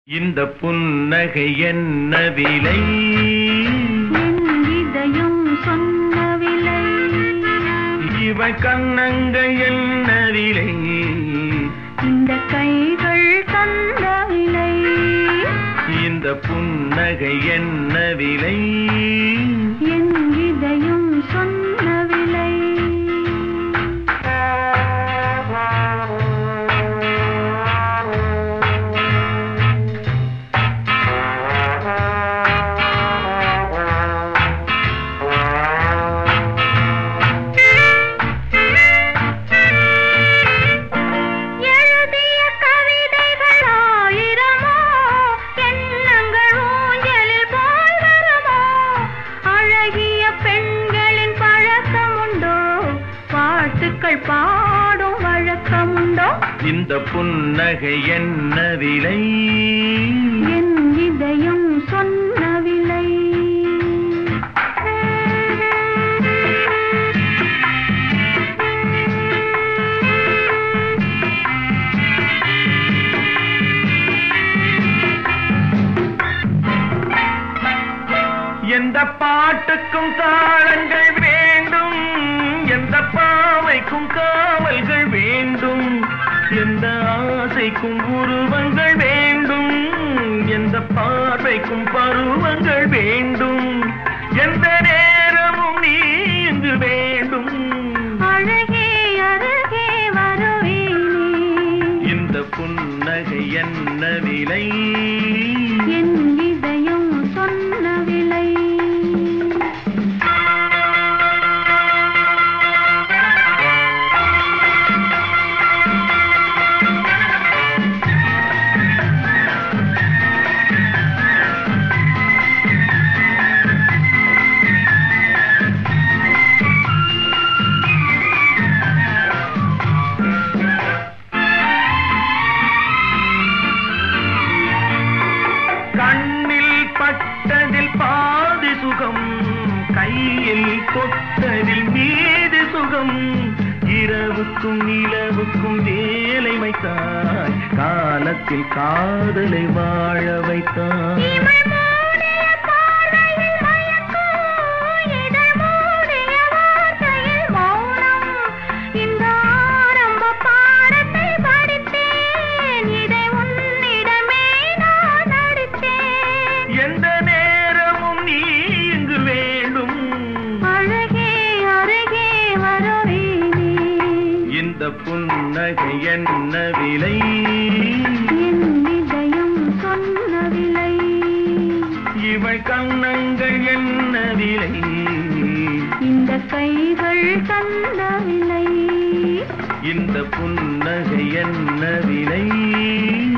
இந்த புன்னகை என்ன விலை என் இதயம் சொன்ன விலை இவள் கண்ணங்கள் என்ன விலை இந்த கைகள் தந்த விலை இந்த புன்னகை என்ன விலை என் இதயம் சொன்ன விலை எழுதிய கவிதைகள் ஆயிரமோ எண்ணங்கள் ஊஞ்சலில் போல் வருமோ அழகிய பெண்களின் பழக்கம் உண்டோ பாட்டுக்கள் பாடும் வழக்கமுண்டோ இந்த புன்னகை என்ன விலை என் இதயம் சொன்ன விலை எந்த பாட்டுக்கும் தாளங்கள் வேண்டும் எந்த பாவைக்கும் காவல்கள் வேண்டும் எந்த ஆசைக்கும் உருவங்கள் வேண்டும் எந்த பார்வைக்கும் பருவங்கள் வேண்டும் எந்த நேரமும் நீ இங்கு வேண்டும் அழகே அருகே வருவேனே இந்த புன்னகை என்ன விலை என் இதயம் சொன்ன விலை கண்ணில் பட்டதில் பாதி சுகம் கையில் தொட்டதில் மீது சுகம் இரவுக்கும் நிலவுக்கும் வேலை வைத்தாய் காலத்தில் காதலை வாழ வைத்தாய் இமை மூடிய பார்வையில் மயக்கம், இதழ் மூடிய வார்த்தையில் மௌனம். இந்த ஆரம்ப பாடத்தை படித்தேன், இதை உன்னிடமே நான் அளித்தேன். எந்த நேரமும் நீ இங்கு வேண்டும் அழகே அருகே வருவேனே. இந்த புன்னகை என்ன விலை என் இதயம் சொன்ன விலை. இவள் கண்ணங்கள் என்ன விலை இந்த கைகள் தந்த விலை இந்த புன்னகை என்ன விலை